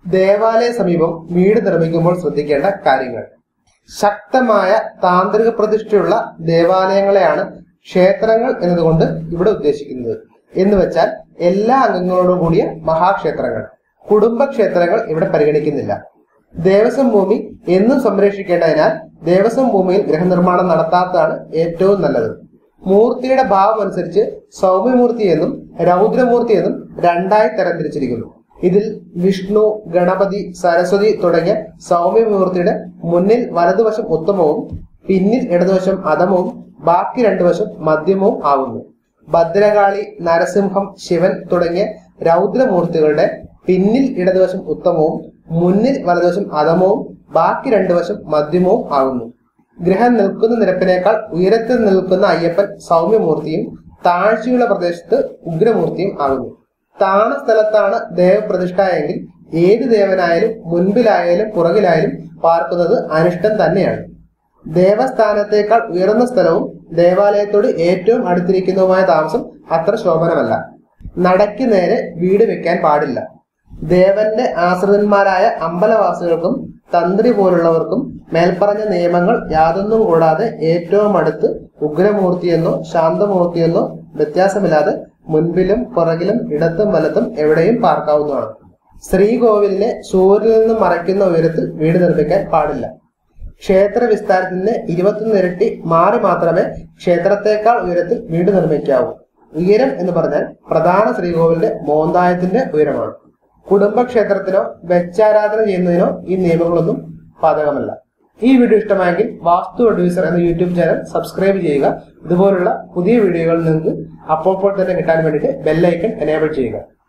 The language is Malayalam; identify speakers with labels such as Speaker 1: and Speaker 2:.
Speaker 1: ദേവാലയ സമീപം വീട് നിർമ്മിക്കുമ്പോൾ ശ്രദ്ധിക്കേണ്ട കാര്യങ്ങൾ ശക്തമായ താന്ത്രിക പ്രതിഷ്ഠയുള്ള ദേവാലയങ്ങളെയാണ് ക്ഷേത്രങ്ങൾ എന്നതുകൊണ്ട് ഇവിടെ ഉദ്ദേശിക്കുന്നത് എന്ന് വെച്ചാൽ എല്ലാ അംഗങ്ങളോടും കൂടിയ മഹാക്ഷേത്രങ്ങൾ കുടുംബക്ഷേത്രങ്ങൾ ഇവിടെ പരിഗണിക്കുന്നില്ല ദേവസ്വം ഭൂമി എന്നും സംരക്ഷിക്കേണ്ടതിനാൽ ദേവസ്വം ഭൂമിയിൽ ഗൃഹനിർമ്മാണം നടത്താത്തതാണ് ഏറ്റവും നല്ലത് മൂർത്തിയുടെ ഭാവം അനുസരിച്ച് സൗമ്യമൂർത്തി എന്നും രൗദ്രമൂർത്തി എന്നും രണ്ടായി തരംതിരിച്ചിരിക്കുന്നു ഇതിൽ വിഷ്ണു ഗണപതി സരസ്വതി തുടങ്ങിയ സൗമ്യമൂർത്തിയുടെ മുന്നിൽ വലതുവശം ഉത്തമവും പിന്നിൽ ഇടതുവശം അധമവും ബാക്കി രണ്ടു വശം മധ്യമവും ആകുന്നു ഭദ്രകാളി നരസിംഹം ശിവൻ തുടങ്ങിയ രൗദ്രമൂർത്തികളുടെ പിന്നിൽ ഇടതുവശം ഉത്തമവും മുന്നിൽ വലതുവശം അധമവും ബാക്കി രണ്ടു വശം മധ്യമവും ആകുന്നു ഗ്രഹം നിൽക്കുന്ന നിരപ്പിനേക്കാൾ ഉയരത്തിൽ നിൽക്കുന്ന അയ്യപ്പൻ സൗമ്യമൂർത്തിയും താഴ്ചയുള്ള പ്രദേശത്ത് ഉഗ്രമൂർത്തിയും ആകുന്നു താണ സ്ഥലത്താണ് ദേവപ്രതിഷ്ഠ എങ്കിൽ ഏത് ദേവനായാലും മുൻപിലായാലും പുറകിലായാലും പാർക്കുന്നത് അനിഷ്ടം തന്നെയാണ് ദേവസ്ഥാനത്തേക്കാൾ ഉയർന്ന സ്ഥലവും ദേവാലയത്തോട് ഏറ്റവും അടുത്തിരിക്കുന്നതുമായ താമസം അത്ര ശോഭനമല്ല നടയ്ക്ക് നേരെ വീട് വെക്കാൻ പാടില്ല ദേവന്റെ ആശ്രിതന്മാരായ അമ്പലവാസികൾക്കും തന്ത്രി പോലുള്ളവർക്കും മേൽപ്പറഞ്ഞ നിയമങ്ങൾ യാതൊന്നും കൂടാതെ ഏറ്റവും അടുത്ത് ഉഗ്രമൂർത്തിയെന്നോ ശാന്തമൂർത്തിയെന്നോ വ്യത്യാസമില്ലാതെ മുൻപിലും പുറകിലും ഇടത്തും വലത്തും എവിടെയും പാർക്കാവുന്നതാണ് ശ്രീകോവിലിനെ സൂര്യനിൽ നിന്നും മറയ്ക്കുന്ന ഉയരത്തിൽ വീട് നിർമ്മിക്കാൻ പാടില്ല ക്ഷേത്ര വിസ്താരത്തിന് ഇരുപത്തൊന്ന് ഇരട്ടി മാറി മാത്രമേ ക്ഷേത്രത്തെക്കാൾ ഉയരത്തിൽ വീട് നിർമ്മിക്കാവൂ ഉയരം എന്ന് പറഞ്ഞാൽ പ്രധാന ശ്രീകോവിലിന്റെ മോന്തായത്തിന്റെ ഉയരമാണ് കുടുംബക്ഷേത്രത്തിനോ വെച്ചാരാധന ചെയ്യുന്നതിനോ ഈ നിയമങ്ങളൊന്നും ബാധകമല്ല ഈ വീഡിയോ ഇഷ്ടമായെങ്കിൽ വാസ്തു അഡ്വൈസർ എന്ന യൂട്യൂബ് ചാനൽ സബ്സ്ക്രൈബ് ചെയ്യുക ഇതുപോലുള്ള പുതിയ വീഡിയോകൾ നിങ്ങൾക്ക് അപ്പോൾ തന്നെ കിട്ടാൻ വേണ്ടിയിട്ട് ബെല്ലൈക്കൺ എനേബിൾ ചെയ്യുക